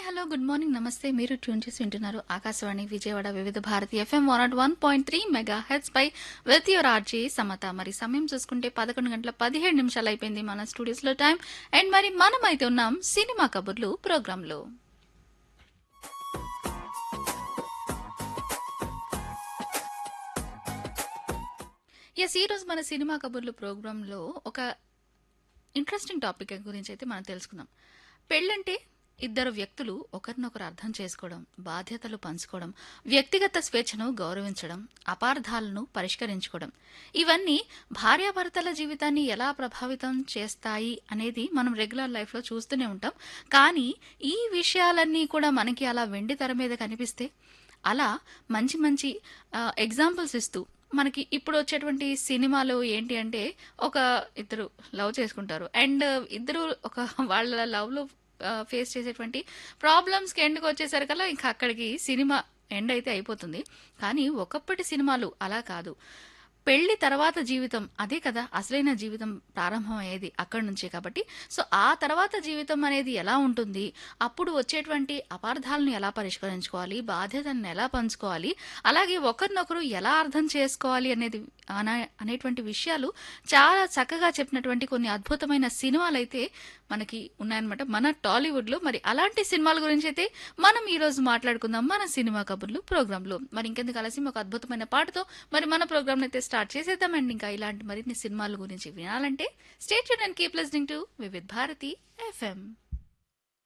hello good morning నమస్తే మీరు tune చేసి వింటున్నారు Akashvani Vijayawada Vividh Bharati FM one naught one point three mega heads పై విత్ యువర్ ఆర్జీ సమత మరి సమయం చూసుకుంటే పదకొండు గంటల పదిహేడు నిమిషాలు అయిపోయింది మన స్టూడియోస్ లో టైం అండ్ మరి మనం అయితే ఉన్నాం సినిమా కబుర్లు ప్రోగ్రామ్ లో ఎస్ ఈ రోజు మన సినిమా కబుర్లు ప్రోగ్రాంలో ఒక ఇంట్రెస్టింగ్ టాపిక్ గురించి అయితే మనం తెలుసుకుందాం పెళ్ళంటే ఇద్దరు వ్యక్తులు ఒకరినొకరు అర్థం చేసుకోవడం బాధ్యతలు పంచుకోవడం వ్యక్తిగత స్వేచ్ఛను గౌరవించడం అపార్థాలను పరిష్కరించుకోవడం ఇవన్నీ భార్యాభర్తల జీవితాన్ని ఎలా ప్రభావితం చేస్తాయి అనేది మనం రెగ్యులర్ లైఫ్లో చూస్తూనే ఉంటాం కానీ ఈ విషయాలన్నీ కూడా మనకి అలా వెండి తెర మీద కనిపిస్తే అలా మంచి మంచి ఎగ్జాంపుల్స్ ఇస్తూ మనకి ఇప్పుడు వచ్చేటువంటి సినిమాలు ఏంటి అంటే ఒక ఇద్దరు లవ్ చేసుకుంటారు అండ్ ఇద్దరు ఒక వాళ్ళ లవ్లో ఫేస్ చేసేటువంటి ప్రాబ్లమ్స్కి ఎండ్కి వచ్చేసరికల్లా ఇంకా అక్కడికి సినిమా ఎండ్ అయితే అయిపోతుంది కానీ ఒకప్పటి సినిమాలు అలా కాదు పెళ్లి తర్వాత జీవితం అదే కదా అసలైన జీవితం ప్రారంభం అయ్యేది అక్కడి నుంచే కాబట్టి సో ఆ తర్వాత జీవితం అనేది ఎలా ఉంటుంది అప్పుడు వచ్చేటువంటి అపార్థాలను ఎలా పరిష్కరించుకోవాలి బాధ్యతలను ఎలా పంచుకోవాలి అలాగే ఒకరినొకరు ఎలా అర్థం చేసుకోవాలి అనేది అన- అనేటువంటి విషయాలు చాలా చక్కగా చెప్పినటువంటి కొన్ని అద్భుతమైన సినిమాలు అయితే మనకి ఉన్నాయన్నమాట మన టాలీవుడ్లో మరి అలాంటి సినిమాల గురించి అయితే మనం ఈ రోజు మాట్లాడుకుందాం మన సినిమా కబుర్లు ప్రోగ్రాంలో మరి ఇంకెందుకు కలిసి ఒక అద్భుతమైన పాటతో మరి మన ప్రోగ్రామ్ అయితే స్టార్ట్ చేసేద్దామండి ఇంకా ఇలాంటి మరిన్ని సినిమాల గురించి వినాలంటే state and keep listening to Vividh Bharati FM